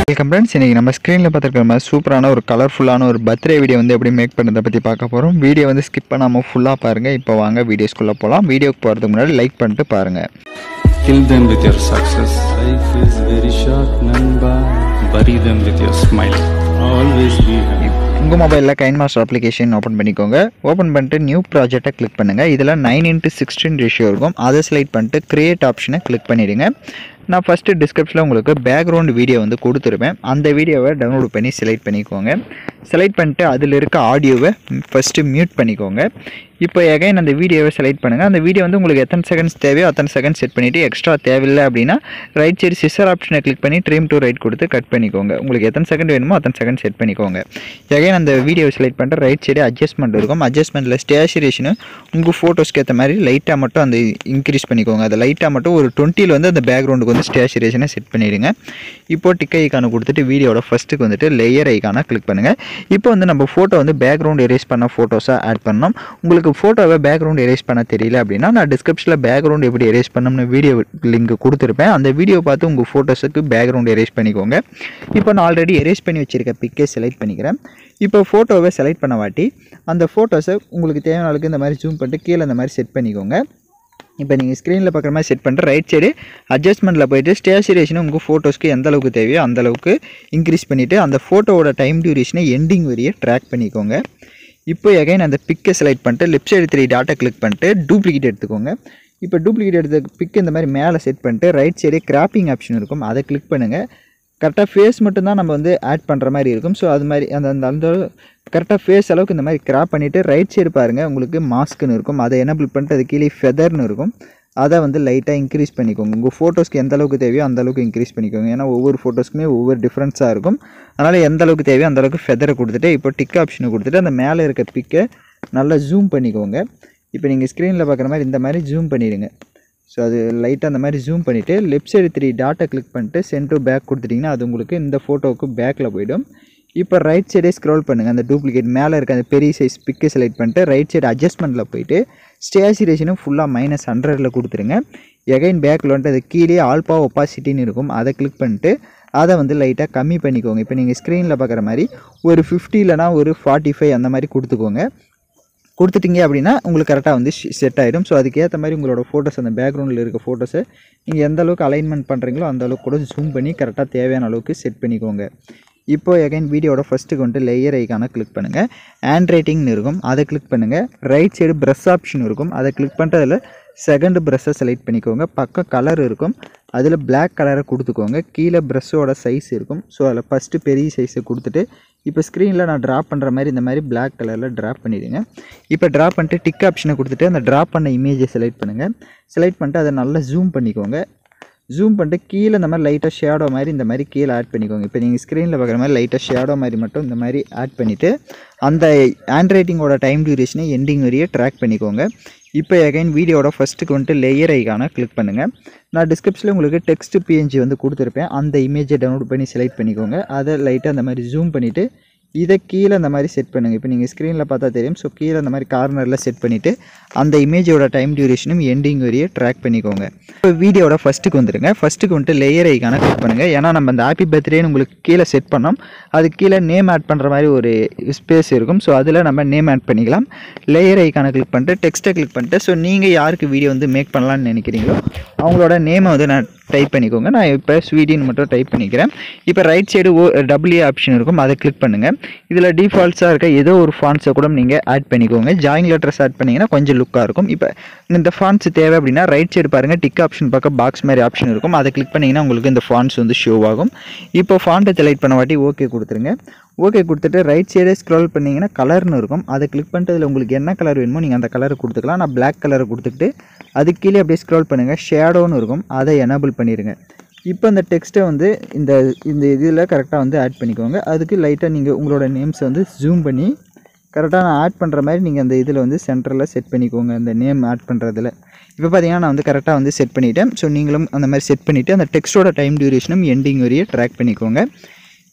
Welcome friends இன்றைக்கி நம்ம ஸ்க்ரீனில் பார்த்துருக்கிற மாதிரி சூப்பரான ஒரு கலர்ஃபுல்லான ஒரு பர்த்டே வீடியோ வந்து எப்படி மேக் பண்ணுறதை பற்றி பார்க்க போகிறோம் வீடியோ வந்து ஸ்கிப் பண்ணாமல் ஃபுல்லாக பாருங்கள் இப்போ வாங்க வீடியோஸ்குள்ளே போகலாம் வீடியோக்கு போகிறதுக்கு முன்னாடி லைக் பண்ணிட்டு பாருங்கள் Kill them with your success. Life is very short, Namba. Bury them with your smile. Always be happy. உங்கள் மொபைலில் கைன் மாஸ்டர் அப்ளிகேஷன் ஓப்பன் பண்ணிக்கோங்க ஓப்பன் பண்ணிட்டு நியூ ப்ராஜெக்டை கிளிக் பண்ணுங்கள் இதில் நைன் இன்ட்டு சிக்ஸ்டீன் ரேஷியோ இருக்கும் அதை செலக்ட் பண்ணிட்டு கிரியேட் ஆப்ஷனை கிளிக் பண்ணிவிடுங்க நான் ஃபஸ்ட்டு டிஸ்கிரிப்ஷனில் உங்களுக்கு பேக்ரவுண்ட் வீடியோ வந்து கொடுத்துருப்பேன் அந்த வீடியோவை டவுன்லோட் பண்ணி செலக்ட் பண்ணிக்கோங்க செலக்ட் பண்ணிட்டு அதில் இருக்க ஆடியோவை ஃபஸ்ட்டு மியூட் பண்ணிக்கோங்க இப்போ எகைன் அந்த வீடியோவை செலக்ட் பண்ணுங்கள் அந்த வீடியோ வந்து உங்களுக்கு எத்தனை செகண்ட்ஸ் தேவையோ அத்தனை செகண்ட் செட் பண்ணிவிட்டு எக்ஸ்ட்ரா தேவையில்லை அப்படின்னா ரைட் சைடு சிசர் ஆப்ஷனை கிளிக் பண்ணி ட்ரீம் டு ரைட் கொடுத்து கட் பண்ணிக்கோங்க உங்களுக்கு எத்தனை செகண்ட் வேணுமோ அத்தனை செகண்ட் செட் பண்ணிக்கோங்க எகைன் அந்த வீடியோவை செலக்ட் பண்ணிட்டு ரைட் சைடு அட்ஜஸ்ட்மெண்ட் இருக்கும் அட்ஜஸ்ட்மெண்ட்டில் ஸ்டேஷரேஷனு உங்கள் ஃபோட்டோஸ்க்கு ஏற்ற மாதிரி லைட்டாக மட்டும் அந்த இன்க்ரீஸ் பண்ணிக்கோங்க அதை லைட்டாக மட்டும் ஒரு டுவெண்ட்டியில் வந்து அந்த பேக்ரவுண்டுக்கு வந்து ஸ்டேஷரேஷனை செட் பண்ணிடுங்க இப்போ டிக் ஐக்கானை கொடுத்துட்டு வீடியோட ஃபஸ்ட்டுக்கு வந்துட்டு லேயர் ஐக்கானை கிளிக் பண்ணுங்கள் இப்போ வந்து நம்ம ஃபோட்டோ வந்து பேக்ரவுண்ட் எரேஸ் பண்ண ஃபோட்டோஸாக ஆட் பண்ணோம் உங்களுக்கு ஃபோட்டோவை பேக்ரவுண்ட் எரேஸ் பண்ண தெரியல அப்படின்னா நான் டிஸ்கிரிப்ஷனில் பேக்ரவுண்ட் எப்படி எரேஸ் பண்ணணும்னு வீடியோ லிங்க் கொடுத்துருப்பேன் அந்த வீடியோ பார்த்து உங்கள் ஃபோட்டோஸுக்கு பேக்ரவுண்ட் எரேஸ் பண்ணிக்கோங்க இப்போ நான் ஆல்ரெடி எரேஸ் பண்ணி வச்சிருக்க பிக்கே செலக்ட் பண்ணிக்கிறேன் இப்போ ஃபோட்டோவை செலக்ட் பண்ண வாட்டி அந்த ஃபோட்டோஸை உங்களுக்கு தேவையான அளவுக்கு இந்த மாதிரி ஜூம் பண்ணிட்டு கீழே இந்த மாதிரி செட் பண்ணிக்கோங்க இப்போ நீங்கள் ஸ்க்ரீனில் பார்க்குற மாதிரி செட் பண்ணிட்டு ரைட் சைடு அட்ஜஸ்ட்மெண்ட்டில் போயிட்டு ஸ்டேச்சுரேஷனை உங்கள் ஃபோட்டோஸ்க்கு எந்த அளவுக்கு தேவையோ அந்த அளவுக்கு இன்க்ரீஸ் பண்ணிவிட்டு அந்த ஃபோட்டோவோட டைம் டியூரேஷனை எண்டிங் வரையே ட்ராக் பண்ணிக்கோங்க இப்போ எகைன் அந்த பிக்கை செலக்ட் பண்ணிட்டு லெஃப்ட் சைடு த்ரீ டாட்டா கிளிக் பண்ணிட்டு டூப்ளிகேட் எடுத்துக்கோங்க இப்போ டூப்ளிகேட் எடுத்த பிக் இந்த மாதிரி மேலே செட் பண்ணிட்டு ரைட் சைடே கிராப்பிங் ஆப்ஷன் இருக்கும் அதை கிளிக் பண்ணுங்கள் கரெக்டாக ஃபேஸ் மட்டும்தான் நம்ம வந்து ஆட் பண்ணுற மாதிரி இருக்கும் ஸோ அது மாதிரி அந்த அந்த அந்த கரெக்டாக ஃபேஸ் அளவுக்கு இந்த மாதிரி கிராப் பண்ணிவிட்டு ரைட் சைடு பாருங்கள் உங்களுக்கு மாஸ்க்குன்னு இருக்கும் அதை எனபிள் பண்ணிட்டு அது கீழே ஃபெதர்னு இருக்கும் அதை வந்து லைட்டாக இன்க்ரீஸ் பண்ணிக்கோங்க உங்கள் ஃபோட்டோஸ்க்கு எந்த அளவுக்கு தேவையோ அந்த அளவுக்கு இன்க்ரீஸ் பண்ணிக்கோங்க ஏன்னா ஒவ்வொரு ஃபோட்டோஸ்க்குமே ஒவ்வொரு டிஃப்ரென்ஸாக இருக்கும் அதனால் எந்த அளவுக்கு தேவையோ அந்த அளவுக்கு ஃபெதரை கொடுத்துட்டு இப்போ டிக் ஆப்ஷனை கொடுத்துட்டு அந்த மேலே இருக்க பிக்கை நல்லா ஜூம் பண்ணிக்கோங்க இப்போ நீங்கள் ஸ்க்ரீனில் பார்க்குற மாதிரி இந்த மாதிரி ஜூம் பண்ணிடுங்க ஸோ அது லைட்டாக அந்த மாதிரி ஜூம் பண்ணிவிட்டு லெஃப்ட் சைடு த்ரீ டாட்டை கிளிக் பண்ணிட்டு சென்ட் டு பேக் கொடுத்துட்டிங்கன்னா அது உங்களுக்கு இந்த ஃபோட்டோவுக்கு பேக்கில் போயிடும் இப்போ ரைட் சைடே ஸ்க்ரோல் பண்ணுங்கள் அந்த டூப்ளிகேட் மேலே இருக்க அந்த பெரிய சைஸ் பிக்கை செலக்ட் பண்ணிட்டு ரைட் சைடு அட்ஜஸ்ட்மெண்ட்டில் போயிட்டு ஸ்டேச்சுரேஷனும் ஃபுல்லாக மைனஸ் ஹண்ட்ரடில் கொடுத்துருங்க எகைன் பேக்கில் வந்துட்டு அது கீழே ஆல்பா ஒப்பாசிட்டின்னு இருக்கும் அதை கிளிக் பண்ணிட்டு அதை வந்து லைட்டாக கம்மி பண்ணிக்கோங்க இப்போ நீங்கள் ஸ்க்ரீனில் பார்க்குற மாதிரி ஒரு ஃபிஃப்டி இல்லைனா ஒரு ஃபார்ட்டி ஃபைவ் அந்த மாதிரி கொடுத்துக்கோங்க கொடுத்துட்டீங்க அப்படின்னா உங்களுக்கு கரெக்டாக வந்து செட் ஆகிடும் ஸோ அதுக்கேற்ற மாதிரி உங்களோட ஃபோட்டோஸ் அந்த பேக்ரவுண்டில் இருக்க ஃபோட்டோஸை நீங்கள் எந்த அளவுக்கு அலைன்மெண்ட் பண்ணுறீங்களோ அந்த அளவுக்கு கூட ஜூம் பண்ணி கரெக்டாக தேவையான அளவுக்கு செட் பண்ணிக்கோங்க இப்போ எகைன் வீடியோட ஃபஸ்ட்டுக்கு வந்துட்டு லேயர் ஐக்கான கிளிக் பண்ணுங்கள் ஹேண்ட் ரைட்டிங்னு இருக்கும் அதை கிளிக் பண்ணுங்கள் ரைட் சைடு ப்ரெஷ் ஆப்ஷன் இருக்கும் அதை கிளிக் பண்ணிட்டு அதில் செகண்ட் ப்ரெஷ்ஷை செலக்ட் பண்ணிக்கோங்க பக்கம் கலர் இருக்கும் அதில் Black கலரை கொடுத்துக்கோங்க கீழே ப்ரெஷ்ஷோட சைஸ் இருக்கும் ஸோ அதில் ஃபஸ்ட்டு பெரிய சைஸை கொடுத்துட்டு இப்போ ஸ்க்ரீனில் நான் ட்ராப் பண்ணுற மாதிரி இந்த மாதிரி Black கலரில் ட்ராப் பண்ணிடுங்க இப்போ ட்ராப் பண்ணிட்டு டிக் ஆப்ஷனை கொடுத்துட்டு அந்த ட்ராப் பண்ண இமேஜை செலக்ட் பண்ணுங்கள் செலக்ட் பண்ணிட்டு அதை நல்லா ஜூம் பண்ணிக்கோங்க ஜூம் பண்ணிட்டு கீழே இந்த மாதிரி லைட்டாக ஷேடோ மாதிரி இந்த மாதிரி கீழே ஆட் பண்ணிக்கோங்க இப்போ நீங்கள் ஸ்க்ரீனில் பார்க்குற மாதிரி லைட்டாக ஷேடோ மாதிரி மட்டும் இந்த மாதிரி ஆட் பண்ணிவிட்டு அந்த ஹேண்ட் ரைட்டிங்கோட டைம் டியூரேஷனை எண்டிங் வரையே ட்ராக் பண்ணிக்கோங்க இப்போ எகைன் வீடியோட ஃபஸ்ட்டுக்கு வந்துட்டு லேயர் ஐக்கான கிளிக் பண்ணுங்கள் நான் டிஸ்கிரிப்ஷனில் உங்களுக்கு டெக்ஸ்ட் பிஎன்ஜி வந்து கொடுத்துருப்பேன் அந்த இமேஜை டவுன்லோட் பண்ணி செலக்ட் பண்ணிக்கோங்க அதை லைட்டாக அந்த மாதிரி ஜூம் பண்ணிவிட்டு இதை கீழே அந்த மாதிரி செட் பண்ணுங்கள் இப்போ நீங்கள் ஸ்க்ரீனில் பார்த்தா தெரியும் ஸோ கீழே அந்த மாதிரி கார்னரில் செட் பண்ணிவிட்டு அந்த இமேஜோட டைம் டியூரேஷனும் எண்டிங் வரையே ட்ராக் பண்ணிக்கோங்க இப்போ வீடியோட ஃபஸ்ட்டுக்கு வந்துருங்க ஃபஸ்ட்டுக்கு வந்துட்டு லேயர் ஐக்கான கிளிக் பண்ணுங்கள் ஏன்னா நம்ம அந்த ஹாப்பி பர்த்டேன்னு உங்களுக்கு கீழே செட் பண்ணோம் அது கீழே நேம் ஆட் பண்ணுற மாதிரி ஒரு ஸ்பேஸ் இருக்கும் ஸோ அதில் நம்ம நேம் ஆட் பண்ணிக்கலாம் லேயர் ஐக்கான கிளிக் பண்ணிட்டு டெக்ஸ்ட்டை கிளிக் பண்ணிட்டு ஸோ நீங்கள் யாருக்கு வீடியோ வந்து மேக் பண்ணலாம்னு நினைக்கிறீங்களோ அவங்களோட நேமை வந்து நான் டைப் பண்ணிக்கோங்க நான் இப்போ ஸ்வீடின்னு மட்டும் டைப் பண்ணிக்கிறேன் இப்போ right side O W option இருக்கும் அதை கிளிக் பண்ணுங்கள் இதில் டிஃபால்ட்ஸாக இருக்க ஏதோ ஒரு ஃபான்ஸை கூட நீங்கள் ஆட் பண்ணிக்கோங்க ஜாயின் லெட்டர்ஸ் ஆட் பண்ணிங்கன்னா கொஞ்சம் லுக்காக இருக்கும் இப்போ இந்த ஃபான்ஸ் தேவை அப்படின்னா ரைட் சைடு பாருங்கள் டிக் ஆப்ஷன் பக்கம் பாக்ஸ் மாதிரி ஆப்ஷன் இருக்கும் அதை கிளிக் பண்ணிங்கன்னா உங்களுக்கு இந்த ஃபான்ஸ் வந்து ஷோ ஆகும் இப்போ ஃபாண்ட்டை செலக்ட் பண்ண வாட்டி ஓகே கொடுத்துருங்க ஓகே கொடுத்துட்டு ரைட் சைடே ஸ்க்ரோல் பண்ணிங்கன்னா கலர்னு இருக்கும் அதை கிளிக் பண்ணிட்டு அதில் உங்களுக்கு என்ன கலர் வேணுமோ நீங்கள் அந்த கலரை கொடுத்துக்கலாம் நான் Black கலரை கொடுத்துக்கிட்டு அதுக்கு கீழே அப்படியே ஸ்க்ரோல் பண்ணுங்கள் ஷேடோன்னு இருக்கும் அதை எனபிள் பண்ணிடுங்க இப்போ இந்த டெக்ஸ்ட்டை வந்து இந்த இந்த இதில் கரெக்டாக வந்து ஆட் பண்ணிக்கோங்க அதுக்கு லைட்டாக நீங்கள் உங்களோட நேம்ஸை வந்து ஜூம் பண்ணி கரெக்டாக நான் ஆட் பண்ணுற மாதிரி நீங்கள் அந்த இதில் வந்து சென்டரில் செட் பண்ணிக்கோங்க அந்த நேம் ஆட் பண்ணுறதுல இப்போ பார்த்தீங்கன்னா நான் வந்து கரெக்டாக வந்து செட் பண்ணிட்டேன் ஸோ நீங்களும் அந்த மாதிரி செட் பண்ணிவிட்டு அந்த டெக்ஸ்ட்டோட டைம் டியூரேஷனும் எண்டிங் வரையே ட்ராக் பண்ணிக்கோங்க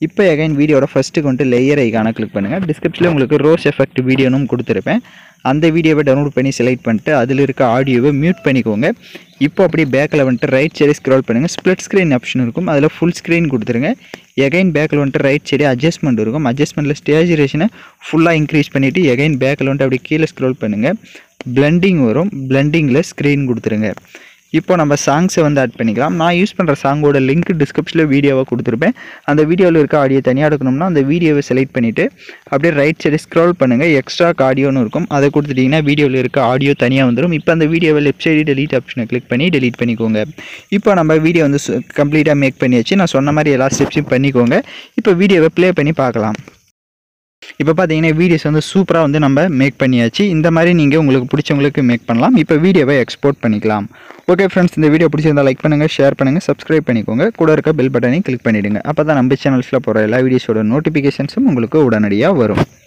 இப்போ எகைன் வீடியோட ஃபஸ்ட்டுக்கு வந்துட்டு லேயர் ஐக்கான கிளிக் பண்ணுங்கள் டிஸ்கிரிப்ஷனில் உங்களுக்கு ரோஸ் எஃபெக்ட் வீடியோனும் கொடுத்துருப்பேன் அந்த வீடியோவை டவுன்லோட் பண்ணி செலக்ட் பண்ணிட்டு அதில் இருக்க ஆடியோவை மியூட் பண்ணிக்கோங்க இப்போ அப்படியே பேக்கில் வந்துட்டு ரைட் சைடு ஸ்க்ரோல் பண்ணுங்கள் ஸ்ப்ளிட் ஸ்க்ரீன் ஆப்ஷன் இருக்கும் அதில் ஃபுல் ஸ்க்ரீன் கொடுத்துருங்க எகைன் பேக்கில் வந்துட்டு ரைட் சைடு அட்ஜஸ்ட்மெண்ட் இருக்கும் அட்ஜஸ்ட்மெண்ட்டில் ஸ்டேஜரேஷனை ஃபுல்லாக இன்க்ரீஸ் பண்ணிவிட்டு எகைன் பேக்கில் வந்துட்டு அப்படியே கீழே ஸ்க்ரோல் பண்ணுங்கள் பிளண்டிங் வரும் பிளண்டிங்கில் ஸ்க்ரீன் கொடுத்துருங்க இப்போ நம்ம சாங்ஸை வந்து ஆட் பண்ணிக்கலாம் நான் யூஸ் பண்ணுற சாங்கோட லிங்க் டிஸ்கிரிப்ஷனில் வீடியோவை கொடுத்துருப்பேன் அந்த வீடியோவில் இருக்க ஆடியோ தனியாக எடுக்கணும்னா அந்த வீடியோவை செலக்ட் பண்ணிவிட்டு அப்படியே ரைட் சைடு ஸ்க்ரோல் பண்ணுங்கள் எக்ஸ்ட்ரா ஆடியோன்னு இருக்கும் அதை கொடுத்துட்டிங்கன்னா வீடியோவில் இருக்க ஆடியோ தனியாக வந்துடும் இப்போ அந்த வீடியோவை லெஃப்ட் சைடு டெலீட் ஆப்ஷனை கிளிக் பண்ணி டெலீட் பண்ணிக்கோங்க இப்போ நம்ம வீடியோ வந்து கம்ப்ளீட்டாக மேக் பண்ணியாச்சு நான் சொன்ன மாதிரி எல்லா ஸ்டெப்ஸையும் பண்ணிக்கோங்க இப்போ வீடியோவை ப்ளே பண்ணி பார்க்கலாம் இப்போ பார்த்தீங்கன்னா வீடியோஸ் வந்து சூப்பராக வந்து நம்ம மேக் பண்ணியாச்சு இந்த மாதிரி நீங்கள் உங்களுக்கு பிடிச்சவங்களுக்கு மேக் பண்ணலாம் இப்போ வீடியோவை எக்ஸ்போர்ட் பண்ணிக்கலாம் ஓகே ஃப்ரெண்ட்ஸ் இந்த வீடியோ பிடிச்சிருந்தா லைக் பண்ணுங்கள் ஷேர் பண்ணுங்கள் சப்ஸ்கிரைப் பண்ணிக்கோங்க கூட இருக்க பெல் பட்டனையும் கிளிக் பண்ணிவிடுங்க அப்போ தான் நம்ம சேனல்ஸில் போகிற எல்லா வீடியோஸோட நோட்டிஃபிகேஷன்ஸும் உங்களுக்கு உடனடியாக வரும்